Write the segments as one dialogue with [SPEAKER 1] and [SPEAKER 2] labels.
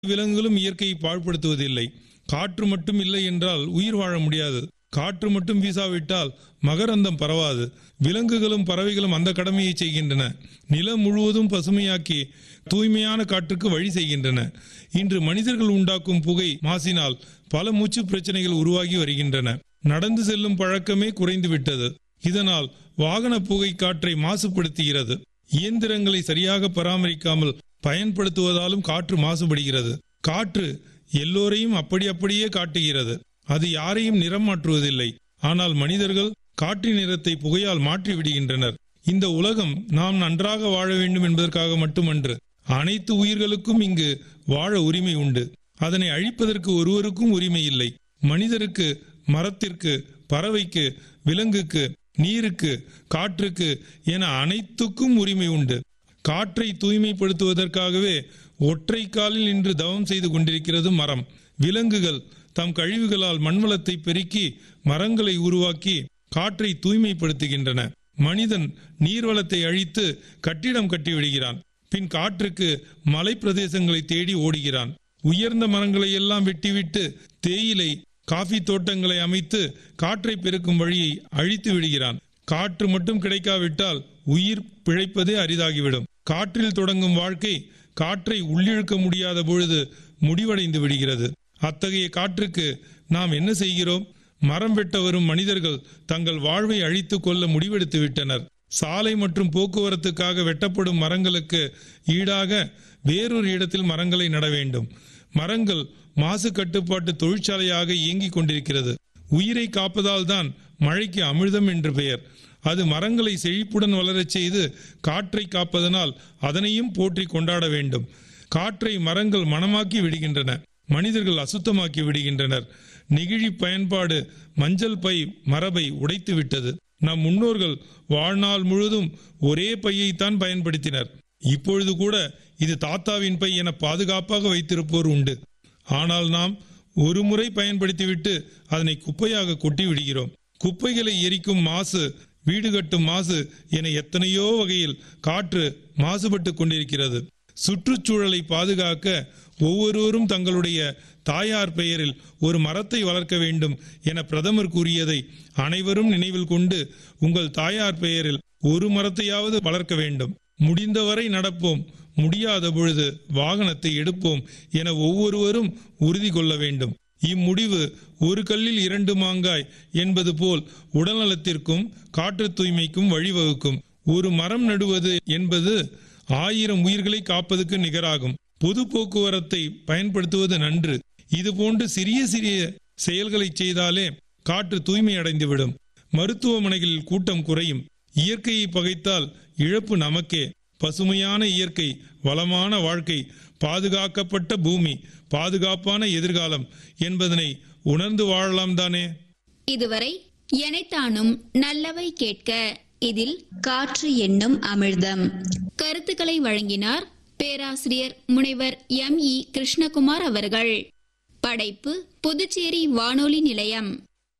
[SPEAKER 1] விலங்குகளும் இயற்கையை பாழ்படுத்துவதில்லை காற்று மட்டும் இல்லை என்றால் உயிர் வாழ முடியாது காற்று மட்டும் வீசாவிட்டால் மகரந்தம் பரவாது விலங்குகளும் பறவைகளும் அந்த கடமையை செய்கின்றன நிலம் முழுவதும் பசுமையாக்கி தூய்மையான காற்றுக்கு வழி செய்கின்றன இன்று மனிதர்கள் உண்டாக்கும் புகை மாசினால் பல மூச்சு பிரச்சனைகள் உருவாகி வருகின்றன நடந்து செல்லும் பழக்கமே குறைந்து விட்டது இதனால் வாகன புகை காற்றை மாசுபடுத்துகிறது இயந்திரங்களை சரியாக பராமரிக்காமல் பயன்படுத்துவதாலும் காற்று மாசுபடுகிறது காற்று எல்லோரையும் அப்படி அப்படியே காட்டுகிறது அது யாரையும் நிறம் மாற்றுவதில்லை ஆனால் மனிதர்கள் காற்றின் நிறத்தை புகையால் மாற்றி விடுகின்றனர் இந்த உலகம் நாம் நன்றாக வாழ வேண்டும் என்பதற்காக மட்டுமன்று அனைத்து உயிர்களுக்கும் இங்கு வாழ உரிமை உண்டு அதனை அழிப்பதற்கு ஒருவருக்கும் உரிமை இல்லை மனிதருக்கு மரத்திற்கு பறவைக்கு விலங்குக்கு நீருக்கு காற்றுக்கு என அனைத்துக்கும் உரிமை உண்டு காற்றை தூய்மைப்படுத்துவதற்காகவே ஒற்றை காலில் நின்று தவம் செய்து கொண்டிருக்கிறது மரம் விலங்குகள் தம் கழிவுகளால் மண்வளத்தை பெருக்கி மரங்களை உருவாக்கி காற்றை தூய்மைப்படுத்துகின்றன மனிதன் நீர்வளத்தை அழித்து கட்டிடம் கட்டிவிடுகிறான் பின் காற்றுக்கு மலை பிரதேசங்களை தேடி ஓடுகிறான் உயர்ந்த மரங்களை எல்லாம் வெட்டிவிட்டு தேயிலை காஃபி தோட்டங்களை அமைத்து காற்றை பெருக்கும் வழியை அழித்து விடுகிறான் காற்று மட்டும் கிடைக்காவிட்டால் உயிர் பிழைப்பதே அரிதாகிவிடும் காற்றில் தொடங்கும் வாழ்க்கை காற்றை உள்ளிழுக்க முடியாத பொழுது முடிவடைந்து விடுகிறது அத்தகைய காற்றுக்கு நாம் என்ன செய்கிறோம் மரம் வெட்ட வரும் மனிதர்கள் தங்கள் வாழ்வை அழித்துக் கொள்ள முடிவெடுத்து விட்டனர் சாலை மற்றும் போக்குவரத்துக்காக வெட்டப்படும் மரங்களுக்கு ஈடாக வேறொரு இடத்தில் மரங்களை நட வேண்டும் மரங்கள் மாசு கட்டுப்பாட்டு தொழிற்சாலையாக இயங்கிக் கொண்டிருக்கிறது உயிரை காப்பதால் தான் மழைக்கு அமிர்தம் என்று பெயர் அது மரங்களை செழிப்புடன் வளரச் செய்து காற்றை காப்பதனால் அதனையும் போற்றி கொண்டாட வேண்டும் காற்றை மரங்கள் மணமாக்கி விடுகின்றன மனிதர்கள் அசுத்தமாக்கி விடுகின்றனர் நெகிழி பயன்பாடு மஞ்சள் பை மரபை உடைத்து விட்டது நம் முன்னோர்கள் வாழ்நாள் முழுதும் ஒரே பையைத்தான் பயன்படுத்தினர் இப்பொழுது கூட இது தாத்தாவின் பை என பாதுகாப்பாக வைத்திருப்போர் உண்டு ஆனால் நாம் ஒரு முறை பயன்படுத்திவிட்டு அதனை குப்பையாக கொட்டி விடுகிறோம் குப்பைகளை எரிக்கும் மாசு வீடு கட்டும் மாசு என எத்தனையோ வகையில் காற்று மாசுபட்டு கொண்டிருக்கிறது சுற்றுச்சூழலை பாதுகாக்க ஒவ்வொருவரும் தங்களுடைய தாயார் பெயரில் ஒரு மரத்தை வளர்க்க வேண்டும் என பிரதமர் கூறியதை அனைவரும் நினைவில் கொண்டு உங்கள் தாயார் பெயரில் ஒரு மரத்தையாவது வளர்க்க வேண்டும் முடிந்தவரை நடப்போம் முடியாத பொழுது வாகனத்தை எடுப்போம் என ஒவ்வொருவரும் உறுதி கொள்ள வேண்டும் இம்முடிவு ஒரு கல்லில் இரண்டு மாங்காய் என்பது போல் உடல்நலத்திற்கும் காற்று தூய்மைக்கும் வழிவகுக்கும் ஒரு மரம் நடுவது என்பது ஆயிரம் உயிர்களை காப்பதற்கு நிகராகும் பொது போக்குவரத்தை பயன்படுத்துவது நன்று இது போன்று சிறிய சிறிய செயல்களை செய்தாலே காற்று தூய்மை அடைந்துவிடும் மருத்துவமனைகளில் கூட்டம் குறையும் இயற்கையை பகைத்தால் இழப்பு நமக்கே பசுமையான இயற்கை வளமான வாழ்க்கை பாதுகாக்கப்பட்ட பூமி பாதுகாப்பான எதிர்காலம் என்பதனை உணர்ந்து வாழலாம் தானே
[SPEAKER 2] இதுவரை எனைத்தானும் நல்லவை கேட்க இதில்
[SPEAKER 3] காற்று என்னும் அமிர்தம்
[SPEAKER 2] கருத்துக்களை வழங்கினார் பேராசிரியர் முனைவர் எம் இ கிருஷ்ணகுமார் அவர்கள் படைப்பு புதுச்சேரி வானொலி நிலையம்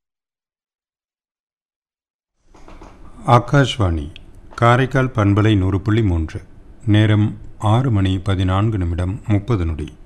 [SPEAKER 4] ஆகாஷ்வாணி காரைக்கால் பண்பலை நூறு புள்ளி மூன்று நேரம் ஆறு மணி பதினான்கு நிமிடம் முப்பது நொடி